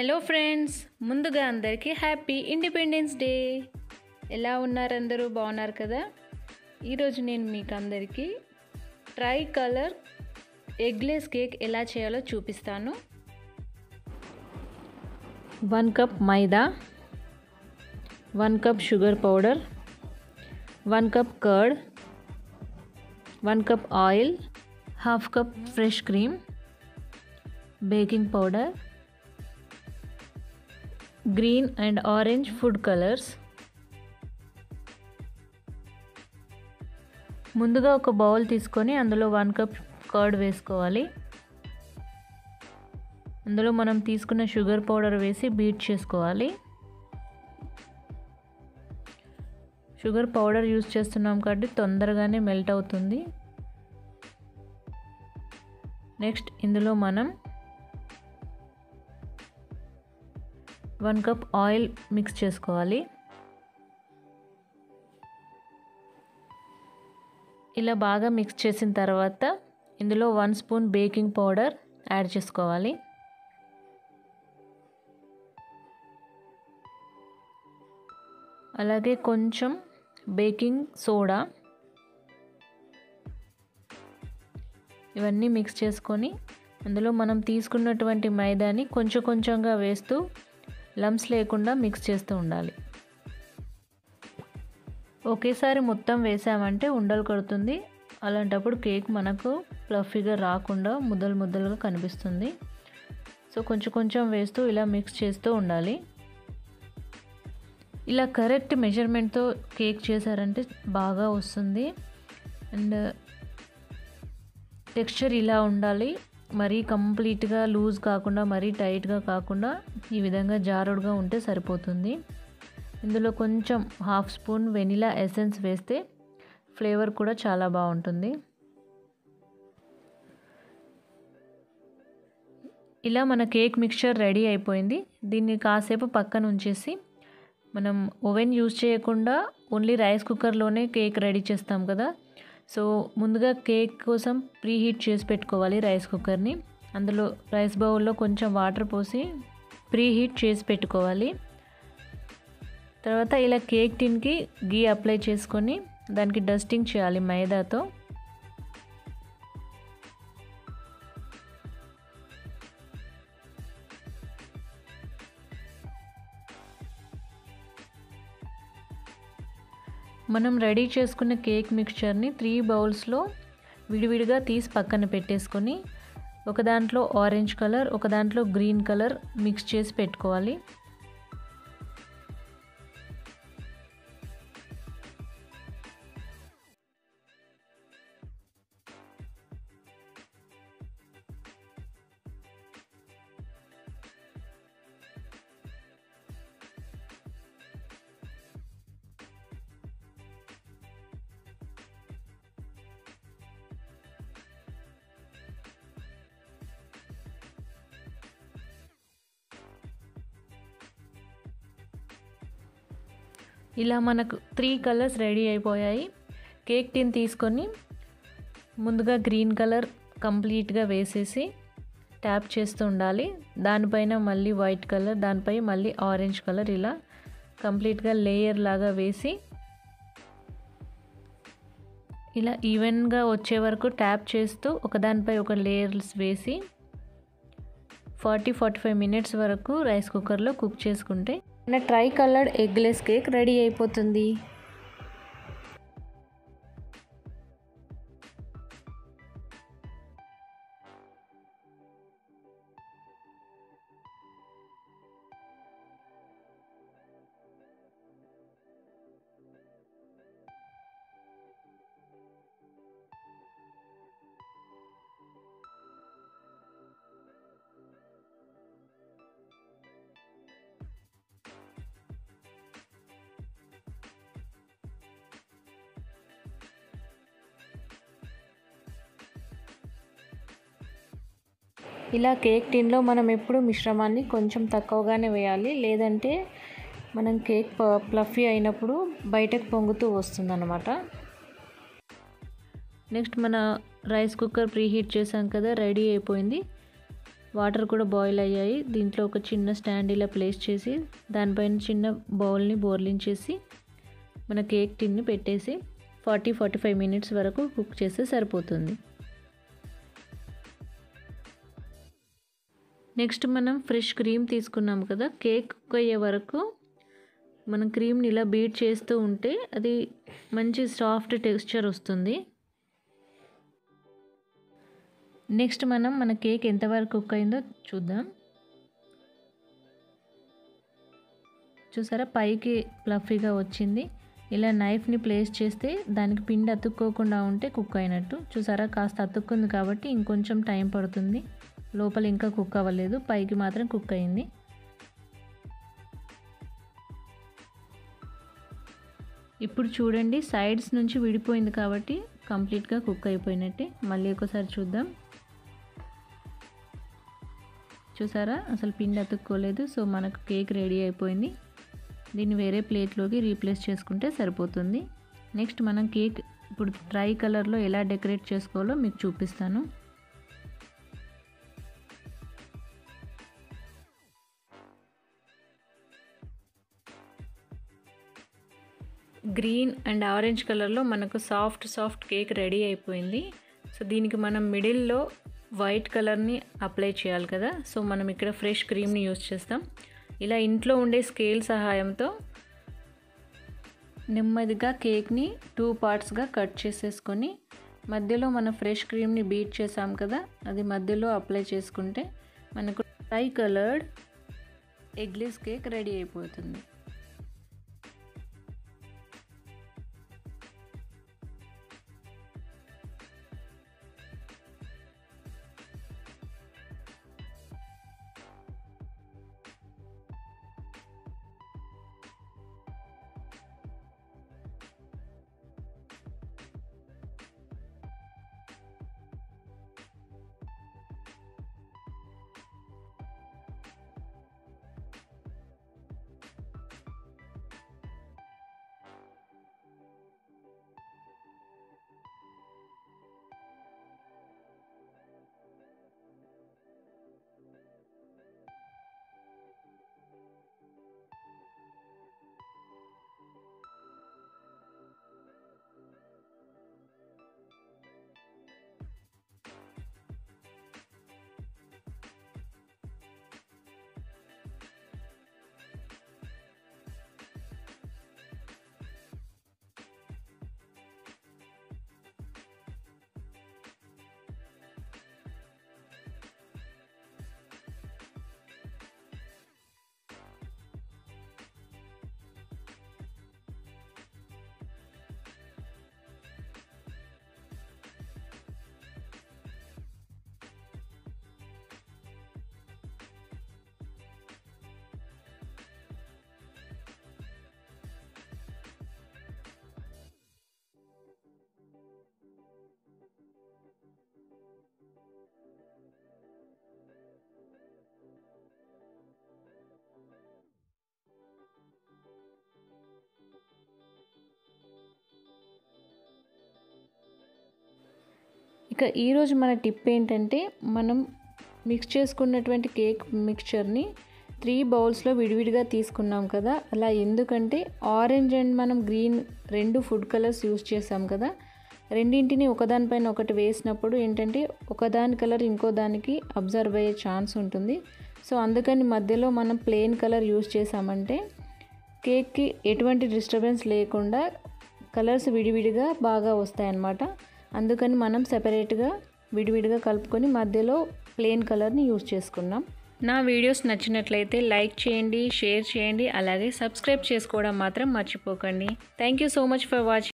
hello friends ముందుగా అందరికీ happy independence day ఎలా ఉన్నారు అందరూ బాగున్నారు కదా ఈరోజు నేను మీకు అందరికీ ట్రై కలర్ ఎగ్లెస్ కేక్ ఎలా చేయాలో చూపిస్తాను one cup maida one cup sugar powder one cup curd one cup oil half cup fresh cream baking powder green and orange food colours ముందుగా ఒక బౌల్ తీసుకొని అందులో వన్ కప్ కర్డ్ వేసుకోవాలి అందులో మనం తీసుకున్న షుగర్ పౌడర్ వేసి బీట్ చేసుకోవాలి షుగర్ పౌడర్ యూస్ చేస్తున్నాం కాబట్టి తొందరగానే మెల్ట్ అవుతుంది నెక్స్ట్ ఇందులో మనం వన్ కప్ ఆయిల్ మిక్స్ చేసుకోవాలి ఇలా బాగా మిక్స్ చేసిన తర్వాత ఇందులో one spoon baking powder add చేసుకోవాలి అలాగే కొంచెం బేకింగ్ సోడా ఇవన్నీ మిక్స్ చేసుకొని అందులో మనం తీసుకున్నటువంటి మైదాని కొంచెం కొంచెంగా వేస్తూ లమ్స్ లేకుండా మిక్స్ చేస్తూ ఉండాలి ఒకేసారి మొత్తం వేసామంటే ఉండలు కడుతుంది అలాంటప్పుడు కేక్ మనకు ఫ్లఫీగా రాకుండా ముద్దలు ముద్దలుగా కనిపిస్తుంది సో కొంచెం కొంచెం వేస్తూ ఇలా మిక్స్ చేస్తూ ఉండాలి ఇలా కరెక్ట్ మెజర్మెంట్తో కేక్ చేశారంటే బాగా వస్తుంది అండ్ టెక్స్చర్ ఇలా ఉండాలి మరీ కంప్లీట్గా లూజ్ కాకుండా మరీ టైట్గా కాకుండా ఈ విధంగా జారుడుగా ఉంటే సరిపోతుంది ఇందులో కొంచెం హాఫ్ స్పూన్ వెనిలా ఎసెన్స్ వేస్తే ఫ్లేవర్ కూడా చాలా బాగుంటుంది ఇలా మన కేక్ మిక్చర్ రెడీ అయిపోయింది దీన్ని కాసేపు పక్కన ఉంచేసి మనం ఓవెన్ యూజ్ చేయకుండా ఓన్లీ రైస్ కుక్కర్లోనే కేక్ రెడీ చేస్తాం కదా సో ముందుగా కేక్ కోసం ప్రీ హీట్ చేసి పెట్టుకోవాలి రైస్ కుక్కర్ని అందులో రైస్ బౌల్లో కొంచెం వాటర్ పోసి ప్రీ హీట్ చేసి పెట్టుకోవాలి తర్వాత ఇలా కేక్ టిన్కి గీ అప్లై చేసుకొని దానికి డస్టింగ్ చేయాలి మైదాతో మనం రెడీ చేసుకున్న కేక్ మిక్చర్ని త్రీ బౌల్స్లో విడివిడిగా తీసి పక్కన పెట్టేసుకొని ఒక దాంట్లో ఆరెంజ్ కలర్ ఒక దాంట్లో గ్రీన్ కలర్ మిక్స్ చేసి పెట్టుకోవాలి ఇలా మనకు త్రీ కలర్స్ రెడీ అయిపోయాయి కేక్ టిన్ తీసుకొని ముందుగా గ్రీన్ కలర్ కంప్లీట్గా వేసేసి ట్యాప్ చేస్తూ ఉండాలి దానిపైన మళ్ళీ వైట్ కలర్ దానిపై మళ్ళీ ఆరెంజ్ కలర్ ఇలా కంప్లీట్గా లేయర్ లాగా వేసి ఇలా ఈవెన్గా వచ్చే వరకు ట్యాప్ చేస్తూ ఒకదానిపై ఒక లేయర్స్ వేసి ఫార్టీ ఫార్టీ ఫైవ్ మినిట్స్ వరకు రైస్ కుక్కర్లో కుక్ చేసుకుంటే మన tri coloured eggless cake ready అయిపోతుంది ఇలా కేక్ టిన్లో మనం ఎప్పుడు మిశ్రమాన్ని కొంచెం తక్కువగానే వేయాలి లేదంటే మనం కేక్ ప్లఫీ అయినప్పుడు బయటకు పొంగుతూ వస్తుందన్నమాట నెక్స్ట్ మన రైస్ కుక్కర్ ప్రీ హీట్ చేసాం కదా రెడీ అయిపోయింది వాటర్ కూడా బాయిల్ అయ్యాయి దీంట్లో ఒక చిన్న స్టాండ్ ఇలా ప్లేస్ చేసి దానిపైన చిన్న బౌల్ని బోర్లించేసి మన కేక్ టిన్ని పెట్టేసి ఫార్టీ ఫార్టీ ఫైవ్ మినిట్స్ వరకు కుక్ చేస్తే సరిపోతుంది నెక్స్ట్ మనం ఫ్రెష్ క్రీమ్ తీసుకున్నాం కదా కేక్ కుక్ అయ్యే వరకు మనం క్రీమ్ని ఇలా బీట్ చేస్తూ ఉంటే అది మంచి సాఫ్ట్ టెక్స్చర్ వస్తుంది నెక్స్ట్ మనం మన కేక్ ఎంతవరకు కుక్ అయిందో చూద్దాం చూసారా పైకి ప్లఫీగా వచ్చింది ఇలా నైఫ్ని ప్లేస్ చేస్తే దానికి పిండి అతుక్కోకుండా ఉంటే కుక్ అయినట్టు చూసారా కాస్త అతుక్కుంది కాబట్టి ఇంకొంచెం టైం పడుతుంది లోపల ఇంకా కుక్ అవ్వలేదు పైకి మాత్రం కుక్ అయింది ఇప్పుడు చూడండి సైడ్స్ నుంచి విడిపోయింది కాబట్టి కంప్లీట్గా కుక్ అయిపోయినట్టే మళ్ళీ ఒకసారి చూద్దాం చూసారా అసలు పిండి అతుక్కోలేదు సో మనకు కేక్ రెడీ అయిపోయింది దీన్ని వేరే ప్లేట్లోకి రీప్లేస్ చేసుకుంటే సరిపోతుంది నెక్స్ట్ మనం కేక్ ఇప్పుడు ట్రై కలర్లో ఎలా డెకరేట్ చేసుకోవాలో మీకు చూపిస్తాను గ్రీన్ అండ్ ఆరెంజ్ కలర్లో మనకు సాఫ్ట్ సాఫ్ట్ కేక్ రెడీ అయిపోయింది సో దీనికి మనం మిడిల్లో వైట్ కలర్ని అప్లై చేయాలి కదా సో మనం ఇక్కడ ఫ్రెష్ క్రీమ్ని యూస్ చేస్తాం ఇలా ఇంట్లో ఉండే స్కేల్ సహాయంతో నెమ్మదిగా కేక్ని టూ పార్ట్స్గా కట్ చేసేసుకొని మధ్యలో మన ఫ్రెష్ క్రీమ్ని బీట్ చేసాం కదా అది మధ్యలో అప్లై చేసుకుంటే మనకు tri coloured eggless cake ready అయిపోతుంది ఇక ఈరోజు మన టిప్ ఏంటంటే మనం మిక్స్ చేసుకున్నటువంటి కేక్ మిక్చర్ని త్రీ బౌల్స్లో విడివిడిగా తీసుకున్నాం కదా అలా ఎందుకంటే ఆరెంజ్ అండ్ మనం గ్రీన్ రెండు ఫుడ్ కలర్స్ యూస్ చేసాం కదా రెండింటిని ఒకదానిపైన ఒకటి వేసినప్పుడు ఏంటంటే ఒకదాని కలర్ ఇంకో దానికి అబ్జర్వ్ అయ్యే ఛాన్స్ ఉంటుంది సో అందుకని మధ్యలో మనం ప్లెయిన్ కలర్ యూస్ చేసామంటే కేక్కి ఎటువంటి డిస్టర్బెన్స్ లేకుండా కలర్స్ విడివిడిగా బాగా వస్తాయన్నమాట అందుకని మనం సెపరేట్గా విడివిడిగా కలుపుకొని మధ్యలో ప్లెయిన్ కలర్ని యూస్ చేసుకున్నాం నా వీడియోస్ నచ్చినట్లయితే లైక్ చేయండి షేర్ చేయండి అలాగే సబ్స్క్రైబ్ చేసుకోవడం మాత్రం మర్చిపోకండి thank you so much for watching